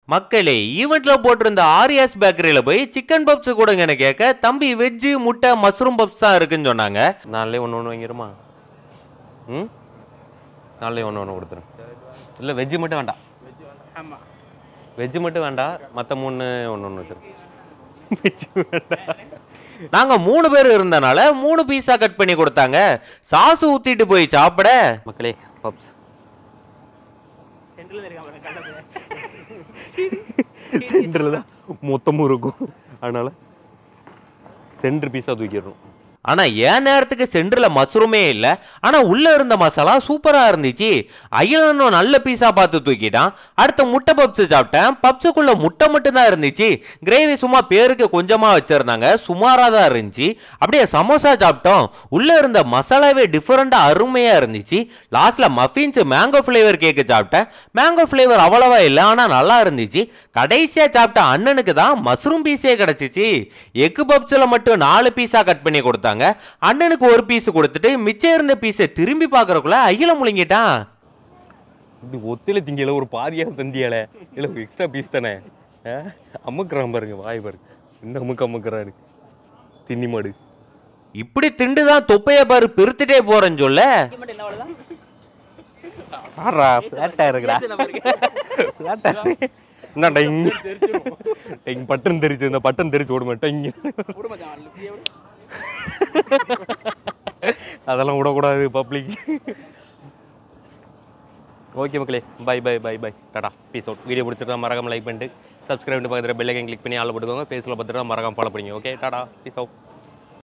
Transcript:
மக்களே ஈவெண்ட்ல போட்டிருந்த ஆரியாஸ் பேக்கரியில போய் சிக்கன் பப்ஸ் கொடுங்கன்னு கேட்க தம்பி வெஜ்ஜு முட்டை மஷ்ரூம் பப்ஸ் தான் இருக்குன்னு சொன்னாங்க நாளிலே ஒன்று ஒன்று வாங்கிருமா ம் நாளிலே ஒன்று ஒன்று கொடுத்துரு இல்லை வெஜ்ஜு மட்டும் வேண்டாம் ஆமாம் வெஜ்ஜு மட்டும் வேண்டாம் மற்ற மூணு ஒன்று ஒன்று வச்சிரு வெஜ்ஜு வேண்டாம் நாங்க மூணு பேர் இருந்தனால மூணு பீஸா கட் பண்ணி கொடுத்தாங்க சாசு ஊத்திட்டு போய் சாப்பிட மக்களே பப்ஸ் சென்ட்ரல் இருக்கான் பாருங்க கண்டது சென்டரில் தான் மொத்தமும் இருக்கும் அதனால சென்டர் பீஸாக தூக்கிடுறோம் ஆனா ஏன் நேரத்துக்கு சென்டர்ல மஷ்ரூமே இல்ல ஆனா உள்ள இருந்த மசாலா சூப்பரா இருந்துச்சு அகிலனும் நல்ல பீஸா பார்த்து தூக்கிட்டான் அடுத்த முட்டை பப்ஸ் சாப்பிட்டேன் பப்ஸுக்குள்ள முட்டை மட்டும் தான் இருந்துச்சு கிரேவி சும்மா பேருக்கு கொஞ்சமா வச்சிருந்தாங்க சுமாரா தான் இருந்துச்சு அப்படியே சமோசா சாப்பிட்டோம் உள்ள இருந்த மசாலாவே டிஃபரெண்டா அருமையா இருந்துச்சு லாஸ்ட்ல மஃபின்ஸ் மேங்கோ ஃப்ளேவர் கேக்கு சாப்பிட்டேன் மேங்கோ ஃப்ளேவர் அவ்வளவா இல்லை ஆனா நல்லா இருந்துச்சு கடைசியா சாப்பிட்ட அண்ணனுக்கு தான் மஷ்ரூம் பீஸே கிடைச்சிச்சு எக்கு பப்ஸ்ல மட்டும் நாலு பீஸா கட் பண்ணி கொடுத்தாங்க அண்ணனுக்கு ஒரு பீஸ் கொடுத்துட்டு மிச்சம் இருந்த பீஸை திரும்பி பார்க்கறக்குள்ள அகில முழுங்கிட்டான் இப்படி ஒத்தில திங்கல ஒரு பாதியாக தந்தியால இல்லை எக்ஸ்ட்ரா பீஸ் தானே ஆ? அமுக்குறான் பாருங்க வாய் பாருங்க என்ன அமுக்கு அமுக்குறாரு தின்னி மாடு இப்படி திண்டு தான் தொப்பைய பாரு பெருத்துட்டே போறேன்னு சொல்ல மட்டும் என்ன அவ்வளோதான் ஆறா ஃப்ளாட்டா இருக்கிறா ஃப்ளாட்டா என்ன டைங் டைங் பட்டன் தெரிச்சு இந்த பட்டன் தெரிச்சு ஓட மாட்டேன் விட மச்சான் லிஃப்டியே விடு அதெல்லாம் விடக்கூடாது பப்ளிக் ஓகே மக்களே bye bye bye bye tata peace out video பிடிச்சிருந்தா மறக்காம லைக் பண்ணிட்டு சப்ஸ்கிரைப் பண்ணி பக்கத்தில் பெல்லைக்கன் கிளிக் பண்ணி ஆள் போட்டுக்கோங்க ஃபேஸில் பார்த்துட்டு மறக்காம ஃபாலோ பண்ணிங்க ஓகே டாடா பீஸ் அவுட்